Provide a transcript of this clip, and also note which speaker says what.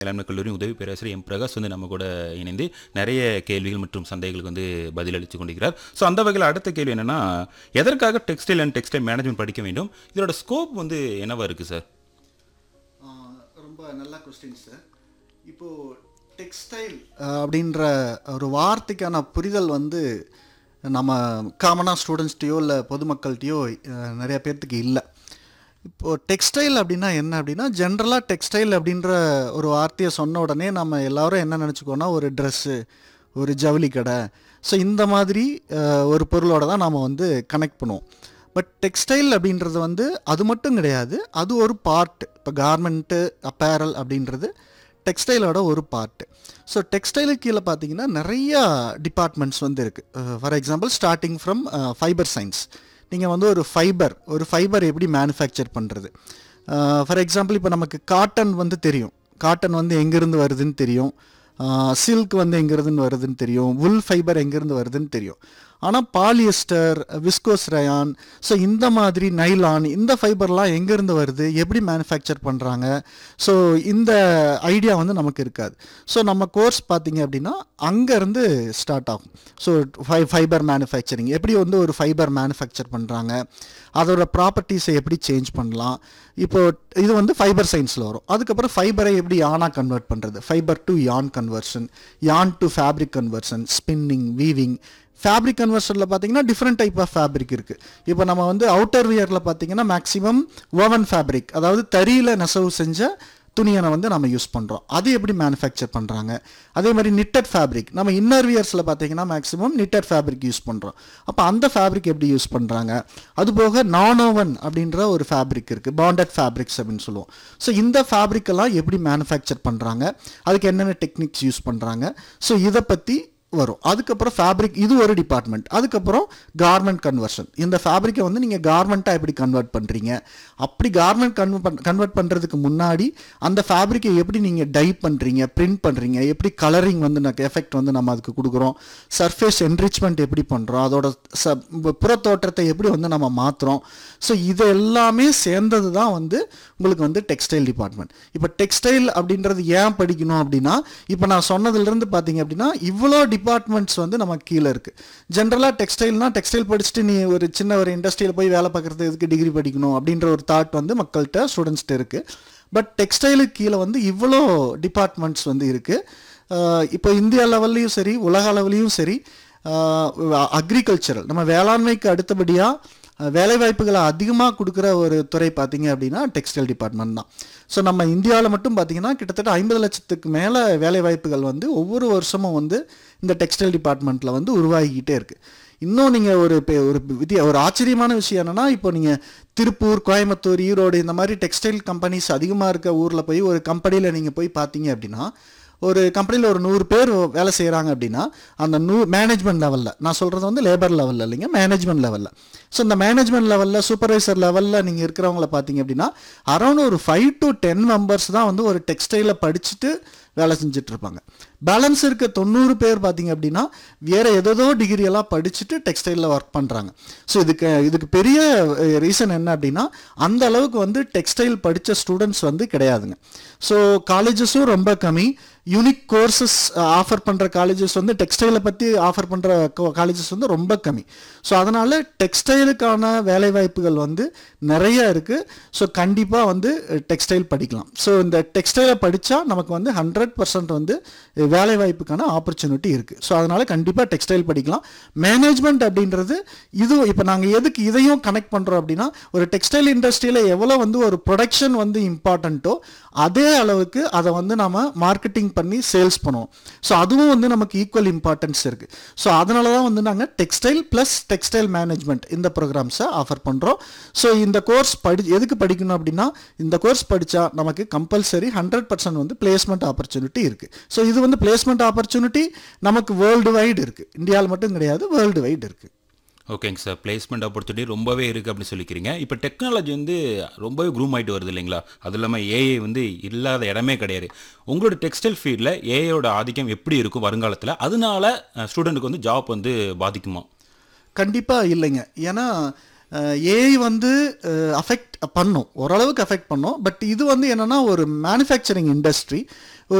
Speaker 1: வேளாண்மை கல்லூரி உதவி பேராசிரியர் எம் பிரகாஷ் வந்து நம்ம கூட இணைந்து நிறைய கேள்விகள் மற்றும் சந்தேகங்களுக்கு வந்து பதிலளித்து கொண்டிருக்கிறார் ஸோ அந்த வகையில் அடுத்த கேள்வி என்னன்னா எதற்காக டெக்ஸ்டைல் அண்ட் டெக்ஸ்டைல் மேனேஜ்மெண்ட் படிக்க வேண்டும் இதோட ஸ்கோப் வந்து என்னவா இருக்கு சார்
Speaker 2: ஆஹ் ரொம்ப நல்ல கொஸ்டின் சார் இப்போது டெக்ஸ்டைல் அப்படின்ற ஒரு வார்த்தைக்கான புரிதல் வந்து நம்ம காமனாக ஸ்டூடெண்ட்ஸ்டையோ இல்லை பொதுமக்கள்கிட்டயோ அஹ், நிறைய பேர்த்துக்கு இல்லை இப்போது டெக்ஸ்டைல் அப்படின்னா என்ன அப்படின்னா ஜென்ரலாக டெக்ஸ்டைல் அப்படின்ற ஒரு வார்த்தையை சொன்ன உடனே நம்ம எல்லாரும் என்ன நினச்சிக்கோன்னா ஒரு ட்ரெஸ்ஸு ஒரு ஜவுளி கடை ஸோ இந்த மாதிரி அஹ், ஒரு பொருளோட தான் நாம் வந்து கனெக்ட் பண்ணுவோம் பட் டெக்ஸ்டைல் அப்படின்றது வந்து அது மட்டும் கிடையாது அது ஒரு பார்ட் இப்போ கார்மெண்ட்டு அப்பேரல் அப்படின்றது டெக்ஸ்டைலோட ஒரு பார்ட்டு ஸோ டெக்ஸ்டைலுக்கு கீழே பார்த்தீங்கன்னா நிறையா டிபார்ட்மெண்ட்ஸ் வந்து இருக்குது for example starting from fibre science நீங்கள் வந்து ஒரு ஃபைபர் ஒரு ஃபைபர் எப்படி மேனுஃபேக்சர் பண்ணுறது ஃபார் எக்ஸாம்பிள் இப்போ நமக்கு காட்டன் வந்து தெரியும் காட்டன் வந்து எங்கேருந்து வருதுன்னு தெரியும் சில்க் வந்து எங்கேருந்துன்னு வருதுன்னு தெரியும் உல் ஃபைபர் எங்கேருந்து வருதுன்னு தெரியும் ஆனால் பாலியஸ்டர் விஸ்கோஸ் ரயான் ஸோ இந்த மாதிரி நைலான் இந்த ஃபைபர்லாம் எங்கேருந்து வருது எப்படி மேனுஃபேக்சர் பண்ணுறாங்க ஸோ இந்த ஐடியா வந்து நமக்கு இருக்காது ஸோ நம்ம கோர்ஸ் பார்த்தீங்க அப்படின்னா அங்கேருந்து ஸ்டார்ட் ஆகும் ஸோ ஃபை ஃபைபர் மேனுஃபேக்சரிங் எப்படி வந்து ஒரு ஃபைபர் மேனுஃபேக்சர் பண்ணுறாங்க அதோட ப்ராப்பர்ட்டிஸை எப்படி சேஞ்ச் பண்ணலாம் இப்போ இது வந்து ஃபைபர் சயின்ஸில் வரும் அதுக்கப்புறம் ஃபைபரை எப்படி யானாக கன்வெர்ட் பண்ணுறது fibre to yarn conversion yarn to fabric conversion spinning weaving fabric கன்வர்ஷனில் பார்த்தீங்கன்னா டிஃப்ரெண்ட் டைப் ஆஃப் ஃபேப்ரிக் இருக்குது இப்போ நம்ம வந்து அவுட்டர் வியரில் பார்த்தீங்கன்னா மேக்ஸிமம் ஓவன் ஃபேப்ரிக் அதாவது தறியில் நெசவு செஞ்ச துணியை வந்து நம்ம யூஸ் பண்ணுறோம் அது எப்படி மேனுஃபேக்சர் பண்ணுறாங்க அதே மாதிரி நிட்டட் ஃபேப்ரிக் நம்ம இன்னர் வியர்ஸில் பார்த்தீங்கன்னா மேக்ஸிமம் நிட்டட் ஃபேப்ரிக் யூஸ் பண்ணுறோம் அப்போ அந்த ஃபேப்ரிக் எப்படி யூஸ் பண்ணுறாங்க அது போக நான் ஓவன் அப்படின்ற ஒரு ஃபேப்ரிக் இருக்குது பாண்டட் ஃபேப்ரிக்ஸ் அப்படின்னு சொல்லுவோம் ஸோ இந்த ஃபேப்ரிக் எல்லாம் எப்படி மேனுஃபேக்சர் பண்ணுறாங்க அதுக்கு என்னென்ன டெக்னிக்ஸ் யூஸ் பண்ணுறாங்க ஸோ இதை பற்றி வரும் அதுக்கப்புறம் ஃபேப்ரிக் இது ஒரு டிபார்ட்மெண்ட் அதுக்கப்புறம் கார்மெண்ட் கன்வர்ஷன் இந்த ஃபேப்ரிக்கை வந்து நீங்கள் கார்மெண்ட்டாக எப்படி கன்வெர்ட் பண்ணுறீங்க அப்படி கார்மெண்ட் கன்வெர்ட் கன்வெர்ட் பண்ணுறதுக்கு முன்னாடி அந்த ஃபேப்ரிக்கை எப்படி நீங்கள் டை பண்ணுறீங்க பிரிண்ட் பண்ணுறீங்க எப்படி கலரிங் வந்து நமக்கு எஃபெக்ட் வந்து நம்ம அதுக்கு கொடுக்குறோம் சர்ஃபேஸ் என்ரிச்மெண்ட் எப்படி பண்ணுறோம் அதோட ச புறத்தோற்றத்தை எப்படி வந்து நம்ம மாற்றுறோம் ஸோ இது எல்லாமே சேர்ந்தது தான் வந்து உங்களுக்கு வந்து டெக்ஸ்டைல் டிபார்ட்மெண்ட் இப்போ டெக்ஸ்டைல் அப்படின்றது ஏன் படிக்கணும் அப்படின்னா இப்போ நான் சொன்னதுலேருந்து பார்த்தீங்க அப்படின்னா இவ்வளோ டிபார்ட்மெண்ட்ஸ் வந்து நமக்கு கீழே இருக்குது ஜென்ரலாக டெக்ஸ்டைல்னா டெக்ஸ்டைல் படிச்சுட்டு நீ ஒரு சின்ன ஒரு இண்டஸ்ட்ரியில் போய் வேலை பார்க்குறது எதுக்கு டிகிரி படிக்கணும் அப்படின்ற ஒரு தாட் வந்து மக்கள்கிட்ட ஸ்டூடெண்ட்ஸ்கிட்ட இருக்குது பட் டெக்ஸ்டைலுக்கு கீழே வந்து இவ்வளோ டிபார்ட்மெண்ட்ஸ் வந்து இருக்குது இப்போ இந்தியா லெவல்லையும் சரி உலக அளவுலேயும் சரி அக்ரிகல்ச்சரல் நம்ம வேளாண்மைக்கு அடுத்தபடியாக வேலைவாய்ப்புகளை அதிகமாக கொடுக்குற ஒரு துறை பார்த்தீங்க அப்படின்னா டெக்ஸ்டைல் டிபார்ட்மெண்ட் தான் ஸோ நம்ம இந்தியாவில் மட்டும் பார்த்தீங்கன்னா கிட்டத்தட்ட ஐம்பது லட்சத்துக்கு மேலே வேலைவாய்ப்புகள் வந்து ஒவ்வொரு வருஷமும் வந்து இந்த டெக்ஸ்டைல் டிபார்ட்மெண்ட்டில் வந்து உருவாகிக்கிட்டே இருக்குது இன்னும் நீங்கள் ஒரு பெ- ஒரு வித்திய ஒரு ஆச்சரியமான விஷயம் என்னென்னா இப்போ நீங்கள் திருப்பூர் கோயம்புத்தூர் ஈரோடு இந்த மாதிரி டெக்ஸ்டைல் கம்பெனிஸ் அதிகமாக இருக்க ஊரில் போய் ஒரு கம்பெனியில் நீங்கள் போய் பார்த்தீங்க அப்படின்னா ஒரு கம்பெனியில் ஒரு நூறு பேர் வேலை செய்கிறாங்க அப்படின்னா அந்த நூ மேனேஜ்மெண்ட் லெவலில் நான் சொல்கிறது வந்து லேபர் லெவலில் இல்லைங்க மேனேஜ்மெண்ட் லெவலில் ஸோ இந்த மேனேஜ்மெண்ட் லெவலில் சூப்பர்வைசர் லெவலில் நீங்கள் இருக்கிறவங்கள பார்த்தீங்க அப்படின்னா அரௌண்ட் ஒரு ஃபைவ் டு டென் மெம்பர்ஸ் தான் வந்து ஒரு டெக்ஸ்டைலில் படிச்சுட்டு வேலை செஞ்சுட்டு இருப்பாங்க பேலன்ஸ் இருக்க தொண்ணூறு பேர் பார்த்தீங்க அப்படின்னா வேற ஏதோ டிகிரி எல்லாம் படிச்சுட்டு டெக்ஸ்டைலில் ஒர்க் பண்ணுறாங்க ஸோ இதுக்கு இதுக்கு பெரிய ரீசன் என்ன அப்படின்னா அந்த அளவுக்கு வந்து டெக்ஸ்டைல் படித்த ஸ்டூடெண்ட்ஸ் வந்து கிடையாதுங்க ஸோ காலேஜஸும் ரொம்ப கம்மி யூனிக் கோர்சஸ் ஆஃபர் பண்ணுற காலேஜஸ் வந்து டெக்ஸ்டைலை பற்றி ஆஃபர் பண்ணுற காலேஜஸ் வந்து ரொம்ப கம்மி ஸோ அதனால் டெக்ஸ்டைலுக்கான வேலைவாய்ப்புகள் வந்து நிறைய இருக்குது ஸோ கண்டிப்பாக வந்து டெக்ஸ்டைல் படிக்கலாம் ஸோ இந்த டெக்ஸ்டைலை படித்தா நமக்கு வந்து ஹண்ட்ரட் பர்சன்ட் வந்து வேலைவாய்ப்புக்கான ஆப்பர்ச்சுனிட்டி இருக்குது ஸோ அதனால் கண்டிப்பாக டெக்ஸ்டைல் படிக்கலாம் மேனேஜ்மெண்ட் அப்படின்றது இது இப்போ நாங்கள் எதுக்கு இதையும் கனெக்ட் பண்ணுறோம் அப்படின்னா ஒரு டெக்ஸ்டைல் இண்டஸ்ட்ரியில் எவ்வளோ வந்து ஒரு ப்ரொடக்ஷன் வந்து இம்பார்ட்டண்ட்டோ அதே அளவுக்கு அதை வந்து நம்ம மார்க்கெட்டிங் பண்ணி சேல்ஸ் பண்ணுவோம் ஸோ அதுவும் வந்து நமக்கு ஈக்குவல் இம்பார்ட்டன்ஸ் இருக்குது ஸோ அதனால தான் வந்து நாங்கள் டெக்ஸ்டைல் ப்ளஸ் டெக்ஸ்டைல் மேனேஜ்மெண்ட் இந்த ப்ரோக்ராம்ஸை ஆஃபர் பண்ணுறோம் ஸோ இந்த கோர்ஸ் படி எதுக்கு படிக்கணும் அப்படின்னா இந்த கோர்ஸ் படித்தா நமக்கு கம்பல்சரி ஹண்ட்ரட் பர்சன்ட் வந்து பிளேஸ்மெண்ட் ஆப்பர்ச்சுனிட்டி இருக்குது ஸோ இது வந்து பிளேஸ்மெண்ட் ஆப்பர்ச்சுனிட்டி நமக்கு வேர்ல்டு வைடு இருக்குது இந்தியாவில் மட்டும் கிடையாது வேர்ல்டு வைடு இருக்குது
Speaker 1: ஓகேங்க சார் பிளேஸ்மெண்ட் ஆப்பர்ச்சுனிட்டி ரொம்பவே இருக்குது அப்படின்னு சொல்லிக்கிறீங்க இப்போ டெக்னாலஜி வந்து ரொம்பவே க்ரூம் ஆகிட்டு வருது இல்லைங்களா அது இல்லாமல் ஏஐ வந்து இல்லாத இடமே கிடையாது உங்களோட டெக்ஸ்டைல் ஃபீல்டில் ஏஐயோட ஆதிக்கம் எப்படி இருக்கும் வருங்காலத்தில் அதனால ஸ்டூடெண்ட்டுக்கு வந்து ஜாப் வந்து பாதிக்குமா
Speaker 2: கண்டிப்பாக இல்லைங்க ஏன்னா ஏஐ வந்து அஃபெக்ட் பண்ணும் ஓரளவுக்கு அஃபெக்ட் பண்ணும் பட் இது வந்து என்னன்னா ஒரு மேனுஃபேக்சரிங் இண்டஸ்ட்ரி